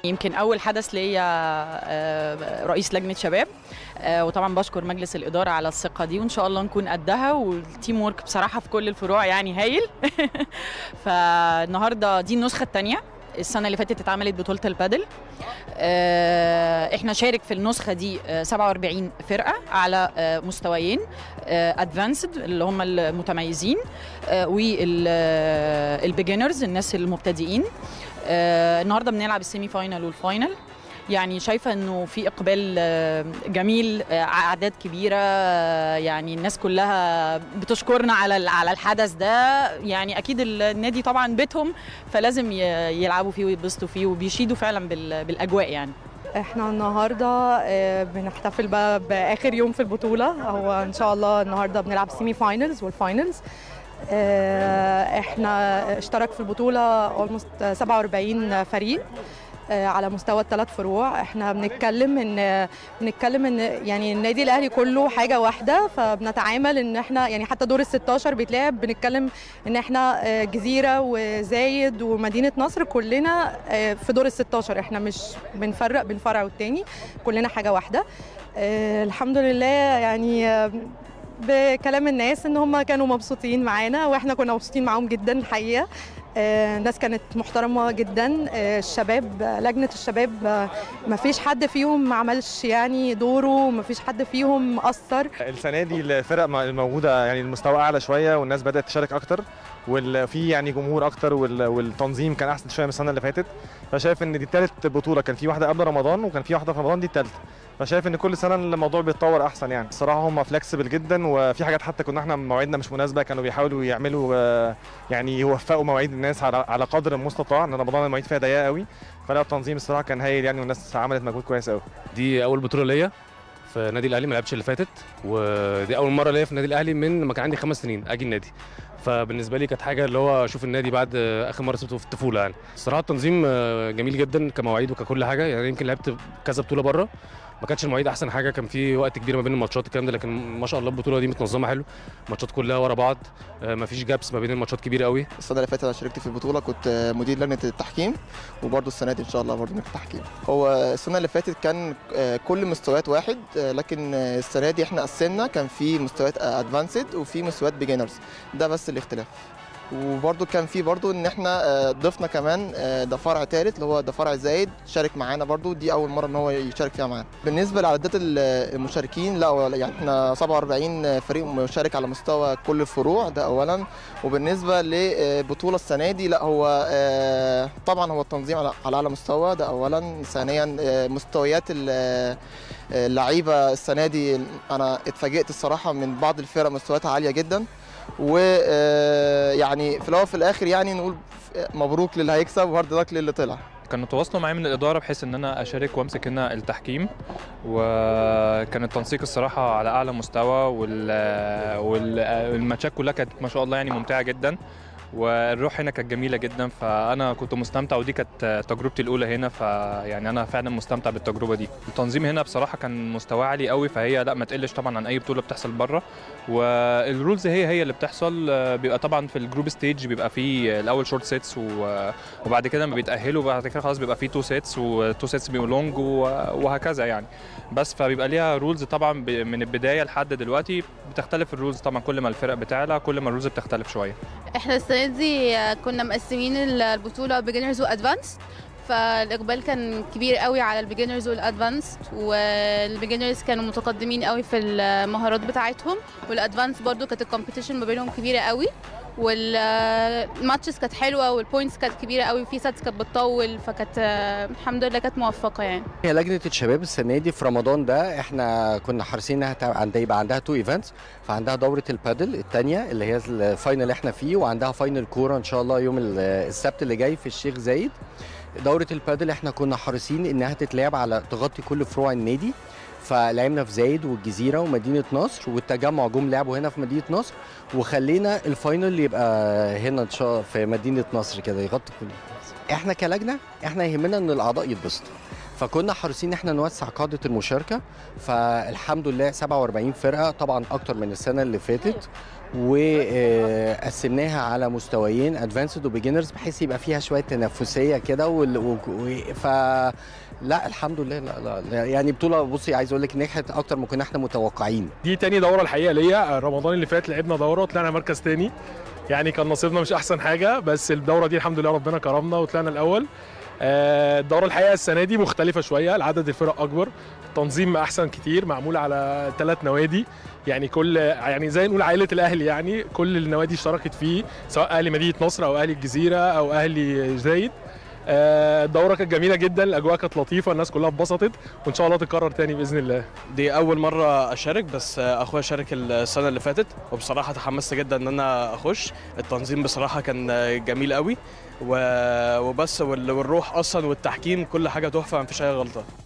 يمكن اول حدث ليا آه، رئيس لجنه شباب آه، وطبعا بشكر مجلس الاداره على الثقه دي وان شاء الله نكون قدها والتيم ورك بصراحه في كل الفروع يعني هايل فالنهارده دي النسخه الثانيه السنه اللي فاتت اتعملت بطوله البادل آه، احنا شارك في النسخه دي آه، 47 فرقه على آه، مستويين ادفانسد اللي هم المتميزين والبيجنرز الناس المبتدئين آه، النهارده بنلعب السيمي فاينل والفاينل يعني شايفه انه في اقبال آه، جميل آه، اعداد كبيره آه، يعني الناس كلها بتشكرنا على ال- على الحدث ده يعني اكيد النادي طبعا بيتهم فلازم ي- يلعبوا فيه ويتبسطوا فيه وبيشيدوا فعلا بال- بالاجواء يعني احنا النهارده آه، بنحتفل بقى باخر يوم في البطوله هو ان شاء الله النهارده بنلعب سيمي فاينلز والفاينلز آه، احنا اشترك في البطوله almost 47 فريق آه، على مستوى الثلاث فروع احنا بنتكلم ان بنتكلم ان يعني النادي الاهلي كله حاجه واحده فبنتعامل ان احنا يعني حتى دور ال 16 بيتلعب بنتكلم ان احنا آه، جزيره وزايد ومدينه نصر كلنا آه، في دور ال 16 احنا مش بنفرق بين فرع والتاني كلنا حاجه واحده آه، الحمد لله يعني آه، بكلام الناس ان هم كانوا مبسوطين معانا واحنا كنا مبسوطين معاهم جدا الحقيقه آه، الناس كانت محترمه جدا آه، الشباب آه، لجنه الشباب آه، ما فيش حد فيهم ما عملش يعني دوره ما فيش حد فيهم قصر السنه دي الفرق الموجوده يعني المستوى اعلى شويه والناس بدات تشارك اكتر وفي يعني جمهور اكتر وال- والتنظيم كان احسن شويه من السنه اللي فاتت فشايف ان دي ثالث بطوله كان في واحده قبل رمضان وكان في واحده في رمضان دي الثالثه فشايف ان كل سنه الموضوع بيتطور احسن يعني الصراحه هم فلكسبل جدا وفي حاجات حتى كنا احنا مواعيدنا مش مناسبه كانوا بيحاولوا يعملوا آه، يعني يوفقوا مواعيد الناس على على قدر المستطاع ان رمضان المواعيد فيها ضيقه قوي فلا التنظيم الصراحه كان هايل يعني والناس عملت مجهود كويس قوي دي اول بطوله ليا في نادي الاهلي ما لعبتش اللي فاتت ودي اول مره ليا في النادي الاهلي من ما كان عندي خمس سنين اجي النادي فبالنسبه لي كانت حاجه اللي هو اشوف النادي بعد اخر مره سبته في الطفوله يعني الصراحه التنظيم آه، جميل جدا كمواعيد وككل حاجه يعني يمكن لعبت كذا بطوله بره ما كانتش المواعيد احسن حاجه كان في وقت كبير ما بين الماتشات الكلام ده لكن ما شاء الله البطوله دي متنظمه حلو الماتشات كلها ورا بعض ما فيش جابس ما بين الماتشات كبيره قوي السنه اللي فاتت انا شاركت في البطوله كنت مدير لجنه التحكيم وبرده السنه دي ان شاء الله برده لجنه التحكيم هو السنه اللي فاتت كان كل مستويات واحد لكن السنه دي احنا قسمنا كان في مستويات ادفانسد وفي مستويات بيجنرز ده بس الاختلاف وبرده كان في برده ان احنا ضفنا كمان ده فرع ثالث اللي هو ده فرع زايد شارك معانا برده دي اول مره ان هو يشارك فيها معانا بالنسبه لعدد المشاركين لا يعني احنا 47 فريق مشارك على مستوى كل الفروع ده اولا وبالنسبه لبطوله السنه دي لا هو طبعا هو التنظيم على اعلى مستوى ده اولا ثانيا مستويات اللعيبه السنه دي انا اتفاجئت الصراحه من بعض الفرق مستوياتها عاليه جدا ويعني في الاول وفي الاخر يعني نقول مبروك للي هيكسب وهارد لك للي طلع كانوا تواصلوا معايا من الاداره بحيث ان انا اشارك وامسك هنا التحكيم وكان التنسيق الصراحه على اعلى مستوى والماتشات كلها كانت ما شاء الله يعني ممتعه جدا والروح هنا كانت جميله جدا فانا كنت مستمتع ودي كانت تجربتي الاولى هنا فيعني انا فعلا مستمتع بالتجربه دي التنظيم هنا بصراحه كان مستواه عالي قوي فهي لا ما تقلش طبعا عن اي بطوله بتحصل بره والرولز هي هي اللي بتحصل بيبقى طبعا في الجروب ستيج بيبقى فيه الاول شورت سيتس وبعد كده لما بيتاهلوا بعد كده خلاص بيبقى فيه تو سيتس وتو سيتس بيبقوا لونج وهكذا يعني بس فبيبقى ليها رولز طبعا من البدايه لحد دلوقتي بتختلف الرولز طبعا كل ما الفرق بتعلى كل ما الرولز بتختلف شويه احنا السنه دي كنا مقسمين البطوله بيجنرز وادفانس فالاقبال كان كبير قوي على البيجنرز والادفانس والبيجنرز كانوا متقدمين قوي في المهارات بتاعتهم والادفانس برضو كانت الكومبيتيشن ما بينهم كبيره قوي والماتشز كانت حلوه والبوينتس كانت كبيره قوي وفي ساتس كانت بتطول فكانت الحمد لله كانت موفقه يعني هي لجنه الشباب السنه دي في رمضان ده احنا كنا حريصين انها عندها يبقى عندها تو ايفنتس فعندها دوره البادل الثانيه اللي هي الفاينل اللي احنا فيه وعندها فاينل كوره ان شاء الله يوم السبت اللي جاي في الشيخ زايد دوره البادل احنا كنا حريصين انها تتلعب على تغطي كل فروع النادي فلعبنا في زايد والجزيره ومدينه نصر والتجمع جم لعبوا هنا في مدينه نصر وخلينا الفاينل يبقى هنا ان شاء الله في مدينه نصر كده يغطي كل احنا كلجنه احنا يهمنا ان الاعضاء يتبسطوا فكنا حريصين احنا نوسع قاعده المشاركه فالحمد لله 47 فرقه طبعا اكتر من السنه اللي فاتت آه، قسمناها على مستويين ادفانسد وبيجنرز بحيث يبقى فيها شويه تنافسيه كده وال- و... و... ف لا الحمد لله لا, لا, لا يعني بطوله بصي عايز اقول لك نجحت اكتر ما كنا احنا متوقعين دي تاني دوره الحقيقه ليا رمضان اللي فات لعبنا دوره وطلعنا مركز تاني يعني كان نصيبنا مش احسن حاجه بس الدوره دي الحمد لله ربنا كرمنا وطلعنا الاول آه، الدوره الحقيقه السنه دي مختلفه شويه العدد الفرق اكبر التنظيم احسن كتير معمول على ثلاث نوادي يعني كل يعني زي نقول عائله الاهلي يعني كل النوادي اشتركت فيه سواء اهلي مدينه نصر او اهلي الجزيره او اهلي زايد آه، الدوره كانت جميله جدا الاجواء كانت لطيفه الناس كلها اتبسطت وان شاء الله تتكرر تاني باذن الله دي اول مرة اشارك بس اخويا شارك السنة اللي فاتت وبصراحة تحمست جدا ان انا اخش التنظيم بصراحة كان جميل قوي و- وبس وال- والروح اصلا والتحكيم كل حاجة تحفة مفيش اي غلطة